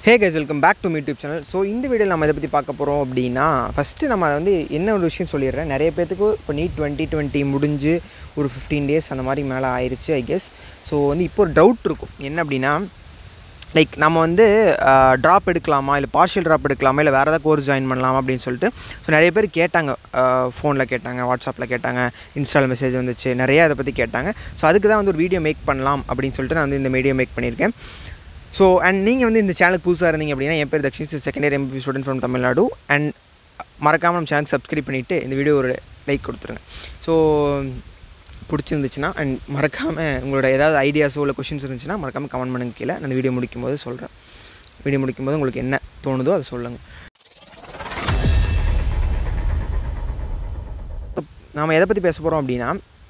hey guys welcome back to YouTube channel so இந்த வீடியோவில் நம்ம இதை பற்றி பார்க்க போகிறோம் அப்படின்னா ஃபஸ்ட்டு நம்ம வந்து என்ன ஒரு விஷயம் சொல்லிடுறேன் நிறைய பேர்த்துக்கு இப்போ நீட் டுவெண்ட்டி டுவெண்ட்டி முடிஞ்சு ஒரு ஃபிஃப்டீன் டேஸ் அந்த மாதிரி மேலே ஆயிடுச்சு ஐ கெஸ் ஸோ வந்து இப்போ ஒரு டவுட் இருக்கும் என்ன அப்படின்னா லைக் நம்ம வந்து ட்ராப் எடுக்கலாமா இல்லை பார்ஷியல் ட்ராப் எடுக்கலாமா இல்லை வேறு ஏதாவது கோர்ஸ் ஜாயின் பண்ணலாமா அப்படின்னு சொல்லிட்டு ஸோ நிறைய பேர் கேட்டாங்க ஃபோனில் கேட்டாங்க வாட்ஸ்அப்பில் கேட்டாங்க இன்ஸ்டால் மெசேஜ் வந்துச்சு நிறைய அதை பற்றி கேட்டாங்க ஸோ அதுக்கு தான் வந்து ஒரு வீடியோ மேக் பண்ணலாம் அப்படின்னு சொல்லிட்டு நான் வந்து இந்த வீடியோ மேக் பண்ணியிருக்கேன் ஸோ அண்ட் நீங்கள் வந்து இந்த சேனலுக்கு புதுசாக இருந்தீங்க அப்படின்னா என் பேர் Dakshin second year MP student from Tamil Nadu and மறக்காமல் நம்ம சேனலுக்கு சப்ஸ்கிரைப் பண்ணிவிட்டு இந்த வீடியோ ஒரு லைக் கொடுத்துருங்க ஸோ பிடிச்சிருந்துச்சுன்னா அண்ட் மறக்காமல் உங்களோட ஏதாவது ஐடியாஸோ இல்லை கொஷின்ஸ் இருந்துச்சுன்னா மறக்காமல் கமெண்ட் பண்ணுங்க கீழே அந்த வீடியோ முடிக்கும் போது சொல்கிறேன் வீடியோ முடிக்கும் போது உங்களுக்கு என்ன தோணுதோ அதை சொல்லுங்கள் நாம் எதை பற்றி பேச போகிறோம் அப்படின்னா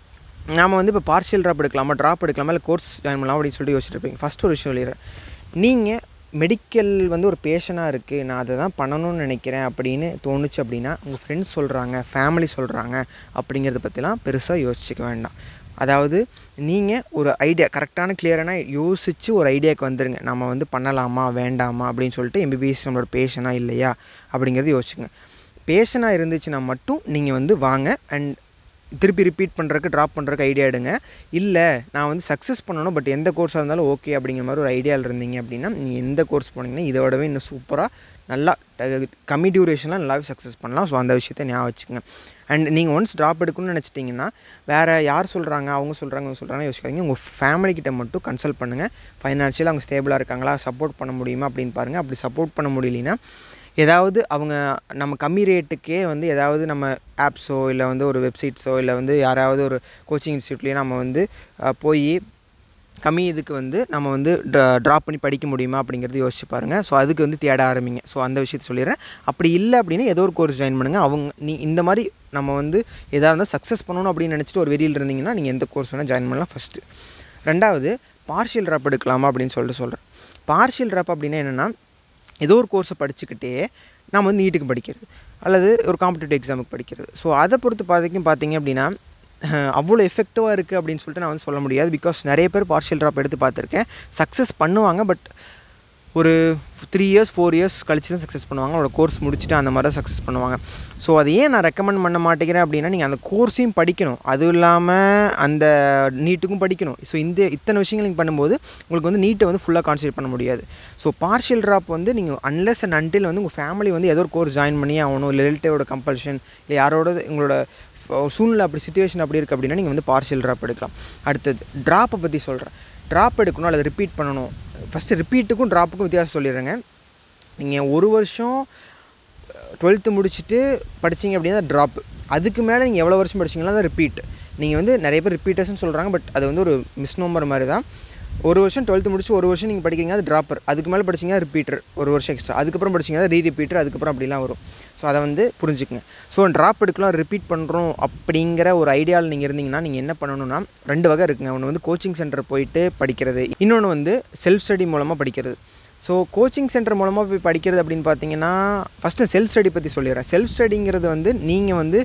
நாம் வந்து இப்போ பார்ஷியல் ட்ராப் எடுக்கலாமா ட்ராப் எடுக்கலாமா இல்லை கோர்ஸ் ஜாயின் பண்ணலாம் அப்படின்னு சொல்லிட்டு யோசிச்சுட்டு இருப்பீங்க ஃபஸ்ட் ஒரு விஷயம் சொல்லிடுறேன் நீங்கள் மெடிக்கல் வந்து ஒரு பேஷனாக இருக்குது நான் அதை தான் பண்ணணும்னு நினைக்கிறேன் அப்படின்னு தோணுச்சு அப்படின்னா உங்கள் ஃப்ரெண்ட்ஸ் சொல்கிறாங்க ஃபேமிலி சொல்கிறாங்க அப்படிங்கிறத பற்றிலாம் பெருசாக யோசிச்சுக்க வேண்டாம் அதாவது நீங்கள் ஒரு ஐடியா கரெக்டான கிளியரான யோசித்து ஒரு ஐடியாவுக்கு வந்துடுங்க நம்ம வந்து பண்ணலாமா வேண்டாமா அப்படின்னு சொல்லிட்டு எம்பிபிஎஸ் நம்மளோட பேஷனாக இல்லையா அப்படிங்கிறது யோசிச்சுங்க பேஷனாக இருந்துச்சுன்னா மட்டும் நீங்கள் வந்து வாங்க அண்ட் திருப்பி ரிப்பீட் பண்ணுறக்கு ட்ராப் பண்ணுறக்கு ஐடியா எடுங்க இல்லை நான் வந்து சக்ஸஸ் பண்ணணும் பட் எந்த கோர்ஸாக இருந்தாலும் ஓகே அப்படிங்கிற மாதிரி ஒரு ஐடியாவில் இருந்தீங்க அப்படின்னா நீங்கள் எந்த கோர்ஸ் போனீங்கன்னா இதோடவே இன்னும் சூப்பராக நல்லா கம்மி டியூரேஷனில் நல்லாவே சக்ஸஸ் பண்ணலாம் ஸோ அந்த விஷயத்த ஞாபகம் வச்சுக்கோங்க அண்ட் நீங்கள் ஒன்ஸ் ட்ராப் எடுக்கணும்னு நினச்சிட்டிங்கன்னா வேறு யார் சொல்கிறாங்க அவங்க சொல்கிறாங்க அவங்க சொல்கிறாங்க யோசிக்காதீங்க உங்கள் ஃபேமிலிக்கிட்ட மட்டும் கன்சல்ட் பண்ணுங்கள் ஃபைனான்ஷியலாக அவங்க ஸ்டேபிளாக இருக்காங்களா சப்போர்ட் பண்ண முடியுமா அப்படின்னு பாருங்கள் அப்படி சப்போர்ட் பண்ண முடியலனா ஏதாவது அவங்க நம்ம கம்மி ரேட்டுக்கே வந்து ஏதாவது நம்ம ஆப்ஸோ இல்லை வந்து ஒரு வெப்சைட்ஸோ இல்லை வந்து யாராவது ஒரு கோச்சிங் இன்ஸ்டியூட்லேயே நம்ம வந்து போய் கம்மி இதுக்கு வந்து நம்ம வந்து ட்ராப் பண்ணி படிக்க முடியுமா அப்படிங்கிறது யோசிச்சு பாருங்கள் ஸோ அதுக்கு வந்து தேட ஆரம்பிங்க ஸோ அந்த விஷயத்த சொல்லிடுறேன் அப்படி இல்லை அப்படின்னா ஏதோ ஒரு கோர்ஸ் ஜாயின் பண்ணுங்கள் அவங்க நீ இந்த மாதிரி நம்ம வந்து எதாக இருந்தால் சக்ஸஸ் பண்ணணும் அப்படின்னு நினச்சிட்டு ஒரு வெளியில் இருந்தீங்கன்னா நீங்கள் எந்த கோர்ஸ் வேணால் ஜாயின் பண்ணலாம் ஃபஸ்ட்டு ரெண்டாவது பார்ஷியல் ட்ராப் எடுக்கலாமா அப்படின்னு சொல்லிட்டு சொல்கிறேன் பார்ஷியல் ட்ராப் அப்படின்னா என்னென்னா ஏதோ ஒரு கோர்ஸை படிச்சுக்கிட்டே நம்ம வந்து நீட்டுக்கு படிக்கிறது அல்லது ஒரு காம்படிட்டிவ் எக்ஸாமுக்கு படிக்கிறது ஸோ அதை பொறுத்து பார்த்திக்கும் பார்த்தீங்க அப்படின்னா அவ்வளோ எஃபெக்டிவாக இருக்குது அப்படின்னு சொல்லிட்டு நான் வந்து சொல்ல முடியாது பிகாஸ் நிறைய பேர் பார்ஷியல் ட்ராப் எடுத்து பார்த்துருக்கேன் சக்ஸஸ் பண்ணுவாங்க பட் ஒரு த்ரீ இயர்ஸ் ஃபோர் இயர்ஸ் கழிச்சு தான் சக்ஸஸ் பண்ணுவாங்க அவரோட கோர்ஸ் முடிச்சுட்டு அந்த மாதிரி தான் சக்ஸஸ் பண்ணுவாங்க ஸோ அதை ஏன் நான் ரெக்கமெண்ட் பண்ண மாட்டேங்கிறேன் அப்படின்னா நீங்கள் அந்த கோர்ஸையும் படிக்கணும் அதுவும் இல்லாமல் அந்த நீட்டுக்கும் படிக்கணும் ஸோ இந்த இத்தனை விஷயங்கள் நீங்கள் பண்ணும்போது உங்களுக்கு வந்து நீட்டை வந்து ஃபுல்லாக கான்சன்ட்ரேட் பண்ண முடியாது ஸோ பார்ஷியல் ட்ராப் வந்து நீங்கள் அன்லெஸ் அண்ட் அன்டில் வந்து உங்கள் ஃபேமிலி வந்து ஏதோ ஒரு கோர்ஸ் ஜாயின் பண்ணி ஆகணும் இல்லை ரிலேட்டிவோட கம்பல்ஷன் இல்லை யாரோட உங்களோட சூழ்நிலை அப்படி சுச்சுவேஷன் அப்படி இருக்குது அப்படின்னா நீங்கள் வந்து பார்ஷியல் ட்ராப் எடுக்கலாம் அடுத்தது ட்ராப்பை பற்றி சொல்கிறேன் ட்ராப் எடுக்கணும் அல்லது ரிப்பீட் பண்ணணும் ஃபஸ்ட்டு ரிப்பீட்டுக்கும் ட்ராப்புக்கும் வித்தியாசம் சொல்லிடுறேங்க நீங்கள் ஒரு வருஷம் டுவெல்த்து முடிச்சுட்டு படிச்சிங்க அப்படின்னா ட்ராப்பு அதுக்கு மேலே நீங்கள் எவ்வளோ வருஷம் படிச்சிங்கன்னா தான் ரிப்பீட் நீங்கள் வந்து நிறைய பேர் ரிப்பீட்டர்ஸ்னு சொல்கிறாங்க பட் அது வந்து ஒரு மிஸ்நோம்பர் மாதிரி தான் ஒரு வருஷம் டுவெல்த்து முடிச்சு ஒரு வருஷம் நீங்கள் படிக்கிறீங்க அது ட்ராப்பர் அதுக்கு மேலே படிச்சிங்க ரிப்பீட்டர் ஒரு வருஷம் எக்ஸ்ட்ரா அதுக்கப்புறம் படிச்சிங்க ரீ ரிப்பீட்டர் அதுக்கப்புறம் அப்படிலாம் வரும் ஸோ அதை வந்து புரிஞ்சுக்குங்க ஸோ ட்ராப் எடுக்கலாம் ரிப்பீட் பண்ணுறோம் அப்படிங்கிற ஒரு ஐடியாவில் நீங்கள் இருந்தீங்கன்னா நீங்கள் என்ன பண்ணணும்னா ரெண்டு வகை இருக்குங்க ஒன்று வந்து கோச்சிங் சென்டர் போயிட்டு படிக்கிறது இன்னொன்று வந்து செல்ஃப் ஸ்டடி மூலமாக படிக்கிறது ஸோ கோச்சிங் சென்டர் மூலமாக போய் படிக்கிறது அப்படின்னு பார்த்தீங்கன்னா ஃபஸ்ட்டு செல்ஃப் ஸ்டடி பற்றி சொல்லிடுறேன் செல்ஃப் ஸ்டடிங்கிறது வந்து நீங்கள் வந்து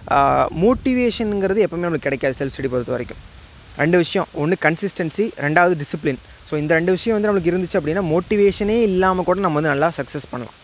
மோட்டிவேஷனுங்கிறது எப்போவுமே நம்மளுக்கு கிடைக்காது செல்ஃப் ஸ்டடி பொறுத்த வரைக்கும் ரெண்டு விஷயம் ஒன்று கன்சிஸ்டன்சி ரெண்டாவது டிசிப்ளின் ஸோ இந்த ரெண்டு விஷயம் வந்து நம்மளுக்கு இருந்துச்சு அப்படின்னா மோட்டிவேஷனே இல்லாமல் கூட நம்ம வந்து நல்லா சக்ஸஸ் பண்ணலாம்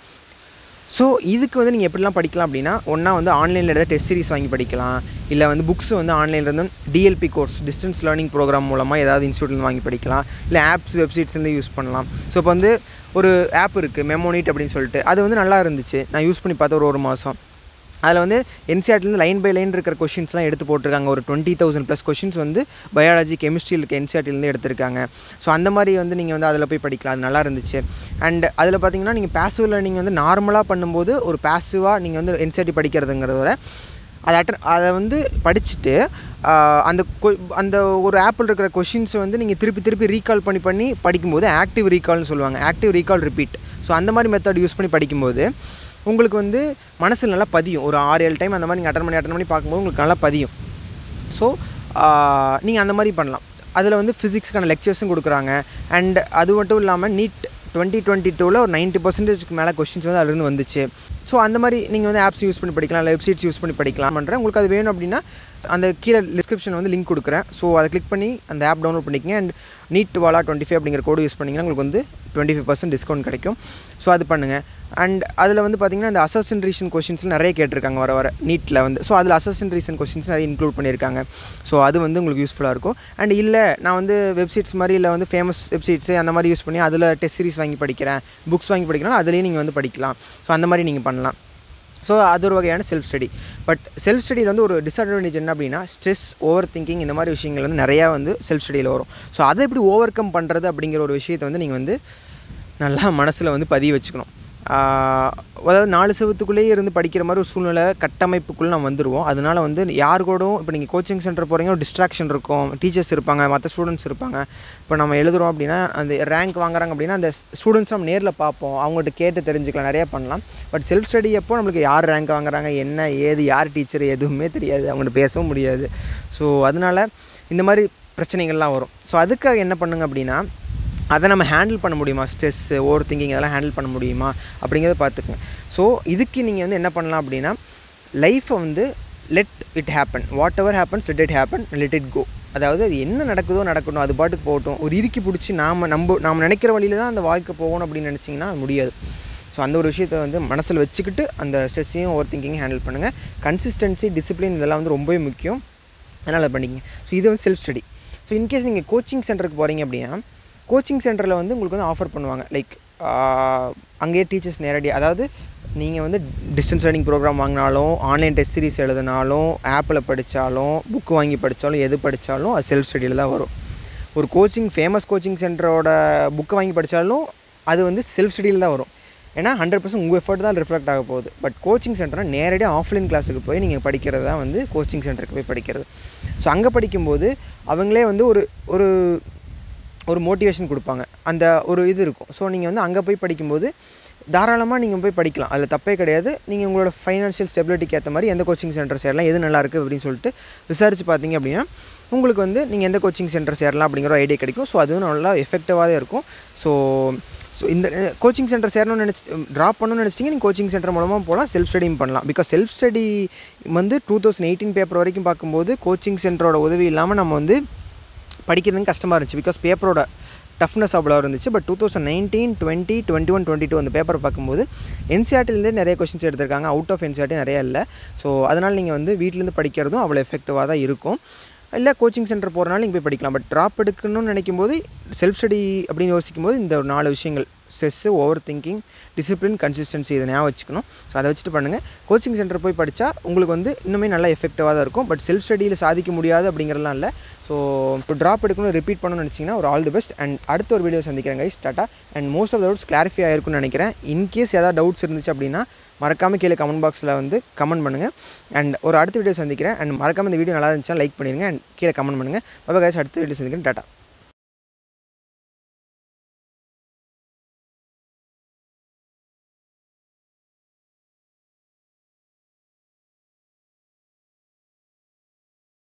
ஸோ இதுக்கு வந்து நீங்கள் எப்படிலாம் படிக்கலாம் அப்படின்னா ஒன்றா வந்து ஆன்லைனில் ஏதாவது டெஸ்ட் சீரிஸ் வாங்கி படிக்கலாம் இல்லை வந்து புக்ஸ் வந்து ஆன்லைனில் இருந்து DLP course distance learning program மூலமாக ஏதாவது இன்ஸ்டியூட்லேருந்து வாங்கி படிக்கலாம் இல்லை ஆப்ஸ் வெப்சைட்ஸ் வந்து யூஸ் பண்ணலாம் ஸோ இப்போ வந்து ஒரு ஆப் இருக்குது மெமோனிட் அப்படின்னு சொல்லிட்டு அது வந்து நல்லா இருந்துச்சு நான் யூஸ் பண்ணி பார்த்தேன் ஒரு ஒரு மாதம் அதில் வந்து என்சிஆர்டிலேருந்து லைன் பை லைன் இருக்கிற கொஷின்ஸ்லாம் எடுத்து போட்டிருக்காங்க ஒரு டுவெண்ட்டி தௌசண்ட் ப்ளஸ் கொஷின்ஸ் வந்து பயாலஜி கெமிஸ்ட்ரியில் இருக்க என்சிஆர்டிலேருந்து எடுத்திருக்காங்க ஸோ அந்த மாதிரி வந்து நீங்கள் வந்து அதில் போய் படிக்கலாம் அது நல்லா இருந்துச்சு அண்ட் அதில் பார்த்தீங்கன்னா நீங்கள் பேசிவ் லேர்னிங் வந்து நார்மலாக பண்ணும்போது ஒரு பேசிவாக நீங்கள் வந்து என்சிஆர்டி படிக்கிறதுங்கிறத அதை அட்டன் அதை வந்து படிச்சுட்டு அந்த கொ அந்த ஒரு ஆப்பிள் இருக்கிற கொஷின்ஸ் வந்து நீங்கள் திருப்பி திருப்பி ரீகால் பண்ணி பண்ணி படிக்கும்போது ஆக்டிவ் ரீகால்னு சொல்லுவாங்க ஆக்டிவ் ரீகால் ரிப்பீட் ஸோ அந்த மாதிரி மெத்தட் யூஸ் பண்ணி படிக்கும்போது உங்களுக்கு வந்து மனசில் நல்லா பதியும் ஒரு ஆறு ஏழு டைம் அந்த மாதிரி நீங்கள் அட்டன் பண்ணி அட்டன் பண்ணி பார்க்கும்போது உங்களுக்கு நல்லா பதியும் ஸோ நீங்கள் அந்த மாதிரி பண்ணலாம் அதில் வந்து ஃபிசிக்ஸ்க்கான லெக்சர்ஸும் கொடுக்குறாங்க அண்ட் அது மட்டும் இல்லாமல் நீட் டுவெண்ட்டி டுவெண்ட்டி டூவில் ஒரு நைன்ட்டி பர்சன்டேஜ்க்கு மேலே கொஷின்ஸ் வந்து அதுலேருந்து வந்துச்சு ஸோ அந்த மாதிரி நீங்கள் வந்து ஆப்ஸ் யூஸ் பண்ணி படிக்கலாம் இல்லை வெப்சைட்ஸ் யூஸ் பண்ணி படிக்கலாம் பண்ணுறேன் உங்களுக்கு அது வேணும் அப்படின்னா அந்த கீழே டிஸ்கிரிப்ஷன் வந்து லிங்க் கொடுக்குறேன் ஸோ அதை கிளிக் பண்ணி அந்த ஆப் டவுன்லோட் பண்ணிக்கங்க and NEET wala twenty five அப்படிங்கிற கோடு யூஸ் பண்ணிங்கன்னா உங்களுக்கு வந்து டுவெண்ட்டி ஃபைவ் பர்சன்ட் டிஸ்கவுண்ட் கிடைக்கும் ஸோ அது பண்ணுங்கள் அண்ட் அதில் வந்து பார்த்தீங்கன்னா இந்த அசஸ்டன் ரீசன் கொஷின்ஸ் நிறைய கேட்டிருக்காங்க வர வர நீட்டில் வந்து ஸோ அதில் அசஸ்டன் ரீசன் கொஷின்ஸ் நிறைய இன்க்ளூட் பண்ணியிருக்காங்க ஸோ அது வந்து உங்களுக்கு யூஸ்ஃபுல்லாக இருக்கும் அண்ட் இல்லை நான் வந்து வெப்சைட்ஸ் மாதிரி இல்லை வந்து ஃபேமஸ் வெப்சைட்ஸு அந்த மாதிரி யூஸ் பண்ணி அதில் டெஸ்ட் சீரிஸ் வாங்கி படிக்கிறேன் புக்ஸ் வாங்கி படிக்கிறேன் அதுலேயும் நீங்கள் வந்து படிக்கலாம் ஸோ அந்த மாதிரி நீங்கள் பண்ணலாம் ஸோ அது ஒரு வகையான செல்ஃப் ஸ்டடி பட் செல்ஃப் ஸ்டடியில் வந்து ஒரு டிஸ்அட்வான்டேஜ் என்ன அப்படின்னா ஸ்ட்ரெஸ் ஓவர் திங்கிங் இந்த மாதிரி விஷயங்கள் வந்து நிறையா வந்து செல்ஃப் ஸ்டடியில் வரும் ஸோ அதை எப்படி ஓவர் கம் பண்ணுறது அப்படிங்கிற ஒரு விஷயத்தை வந்து நீங்கள் வந்து நல்லா மனசில் வந்து பதிய வச்சுக்கணும் அதாவது நாலு செவத்துக்குள்ளேயே இருந்து படிக்கிற மாதிரி ஒரு சூழ்நிலை கட்டமைப்புக்குள்ளே நம்ம வந்துடுவோம் அதனால் வந்து யார் கூடவும் இப்போ நீங்கள் கோச்சிங் சென்டர் போகிறீங்க ஒரு டிஸ்ட்ராக்ஷன் இருக்கும் டீச்சர்ஸ் இருப்பாங்க மற்ற ஸ்டூடெண்ட்ஸ் இருப்பாங்க இப்போ நம்ம எழுதுகிறோம் அப்படின்னா அந்த ரேங்க் வாங்குறாங்க அப்படின்னா அந்த ஸ்டூடெண்ட்ஸ் நம்ம நேரில் பார்ப்போம் அவங்கள்ட்ட கேட்டு தெரிஞ்சுக்கலாம் நிறையா பண்ணலாம் பட் செல்ஃப் ஸ்டடி அப்போ நம்மளுக்கு யார் ரேங்க் வாங்குறாங்க என்ன ஏது யார் டீச்சர் எதுவுமே தெரியாது அவங்கள்ட்ட பேசவும் முடியாது ஸோ அதனால் இந்த மாதிரி பிரச்சனைகள்லாம் வரும் ஸோ அதுக்காக என்ன பண்ணுங்க அப்படின்னா அதை நம்ம ஹேண்டில் பண்ண முடியுமா ஸ்ட்ரெஸ்ஸு ஓவர் திங்கிங் அதெல்லாம் ஹேண்டில் பண்ண முடியுமா அப்படிங்கிறத பார்த்துக்குங்க ஸோ இதுக்கு நீங்கள் வந்து என்ன பண்ணலாம் அப்படின்னா லைஃப்பை வந்து let it happen whatever happens let it happen let it go அதாவது அது என்ன நடக்குதோ நடக்கணும் அது பாட்டுக்கு போகட்டும் ஒரு இறுக்கி பிடிச்சி நாம் நம்ம நாம் நினைக்கிற வழியில் தான் அந்த வாழ்க்கை போகணும் அப்படின்னு நினச்சிங்கன்னா அது முடியாது ஸோ அந்த ஒரு விஷயத்தை வந்து மனசில் வச்சுக்கிட்டு அந்த ஸ்ட்ரெஸ்ஸையும் ஓவர் திங்கிங்கும் ஹேண்டில் பண்ணுங்கள் கன்சிஸ்டன்சி டிசிப்ளின் இதெல்லாம் வந்து ரொம்பவே முக்கியம் அதனால் அதை பண்ணிக்கங்க ஸோ இது வந்து செல்ஃப் ஸ்டடி ஸோ இன்கேஸ் நீங்கள் கோச்சிங் சென்டருக்கு போகிறீங்க அப்படின்னா கோச்சிங் சென்டரில் வந்து உங்களுக்கு வந்து ஆஃபர் பண்ணுவாங்க லைக் அங்கேயே டீச்சர்ஸ் நேரடியாக அதாவது நீங்கள் வந்து டிஸ்டன்ஸ் லேர்னிங் ப்ரோக்ராம் வாங்கினாலும் ஆன்லைன் டெஸ்ட் சீரிஸ் எழுதினாலும் ஆப்பில் படித்தாலும் புக்கு வாங்கி படித்தாலும் எது படித்தாலும் அது செல்ஃப் ஸ்டடியில் தான் வரும் ஒரு கோச்சிங் ஃபேமஸ் கோச்சிங் சென்டரோட புக்கை வாங்கி படித்தாலும் அது வந்து செல்ஃப் ஸ்டடியில் தான் வரும் ஏன்னா ஹண்ட்ரட் பர்சன்ட் உங்கள் எஃபர்ட் தான் ரிஃப்ளெக்ட் ஆக போகுது பட் கோச்சிங் சென்டர்னால் நேரடியாக ஆஃப்லைன் கிளாஸுக்கு போய் நீங்கள் படிக்கிறது தான் வந்து கோச்சிங் சென்டருக்கு போய் படிக்கிறது ஸோ அங்கே படிக்கும்போது அவங்களே வந்து ஒரு ஒரு ஒரு மோட்டிவேஷன் கொடுப்பாங்க அந்த ஒரு இது இருக்கும் ஸோ நீங்கள் வந்து அங்கே போய் படிக்கும்போது தாராளமாக நீங்கள் போய் படிக்கலாம் அதில் தப்பே கிடையாது நீங்கள் உங்களோட ஃபைனான்ஷியல் ஸ்டெபிலிட்டிக்கு ஏற்ற மாதிரி எந்த கோச்சிங் சென்டர் சேரலாம் எது நல்லா இருக்குது அப்படின்னு சொல்லிட்டு விசாரித்து பார்த்தீங்க அப்படின்னா உங்களுக்கு வந்து நீங்கள் எந்த கோச்சிங் சென்டர் சேரலாம் அப்படிங்கிற ஒரு ஐடியா கிடைக்கும் ஸோ அதுவும் நல்லா எஃபெக்டிவாக இருக்கும் ஸோ ஸோ இந்த கோச்சிங் சென்டர் சேரணும்னு நினச்சி ட்ராப் பண்ணணும்னு நினச்சிட்டிங்க நீங்கள் கோச்சிங் சென்டர் மூலமாக போகலாம் செல்ஃப் ஸ்டடியும் பண்ணலாம் பிகாஸ் செல்ஃப் ஸ்டடி வந்து டூ தௌசண்ட் எயிட்டீன் பேப்பர் வரைக்கும் பார்க்கும்போது கோச்சிங் சென்டரோட உதவி இல்லாமல் நம்ம வந்து படிக்கிறதுக்கு கஷ்டமாக இருந்துச்சு பிகாஸ் பேப்பரோட டஃப்னஸ் அவ்வளோ இருந்துச்சு but two thousand nineteen twenty twenty one twenty two அந்த பேப்பர் பார்க்கும்போது என்சிஆர்டிலேருந்தே நிறைய கொஷின்ஸ் எடுத்திருக்காங்க அவுட் ஆஃப் என்சிஆர்டி நிறைய இல்லை ஸோ அதனால் நீங்கள் வந்து வீட்டிலேருந்து படிக்கிறதும் அவ்வளோ எஃபெக்டிவாக தான் இருக்கும் இல்லை கோச்சிங் சென்டர் போகிறனால நீங்கள் போய் படிக்கலாம் பட் ட்ராப் எடுக்கணும்னு நினைக்கும் போது செல்ஃப் ஸ்டடி அப்படின்னு யோசிக்கும் போது இந்த ஒரு நாலு விஷயங்கள் stress over thinking discipline consistency இதை ஞாபகம் வச்சுக்கணும் ஸோ அதை வச்சுட்டு பண்ணுங்கள் கோச்சிங் சென்டர் போய் படித்தா உங்களுக்கு வந்து இன்னுமே நல்லா எஃபெக்டிவாக தான் இருக்கும் பட் செல்ஃப் ஸ்டடியில் சாதிக்க முடியாது அப்படிங்கிறலாம் இல்லை ஸோ இப்போ ட்ராப் எடுக்கணும் ரிப்பீட் பண்ணணும்னு நினச்சிங்கன்னா ஒரு ஆல் தி பெஸ்ட் அண்ட் அடுத்த ஒரு வீடியோ சந்திக்கிறேன் கைஸ் டாட்டா and most of the doubts clarify ஆயிருக்கும்னு நினைக்கிறேன் இன்கேஸ் ஏதாவது டவுட்ஸ் இருந்துச்சு அப்படின்னா மறக்காமல் கீழே கமெண்ட் பாக்ஸில் வந்து கமெண்ட் பண்ணுங்கள் அண்ட் ஒரு அடுத்த வீடியோ சந்திக்கிறேன் அண்ட் மறக்காமல் இந்த வீடியோ நல்லா இருந்துச்சுன்னா லைக் பண்ணிடுங்க அண்ட் கீழே கமெண்ட் பண்ணுங்கள் பாபா கைஸ் அடுத்த வீடியோ சந்திக்கிறேன் டாட்டா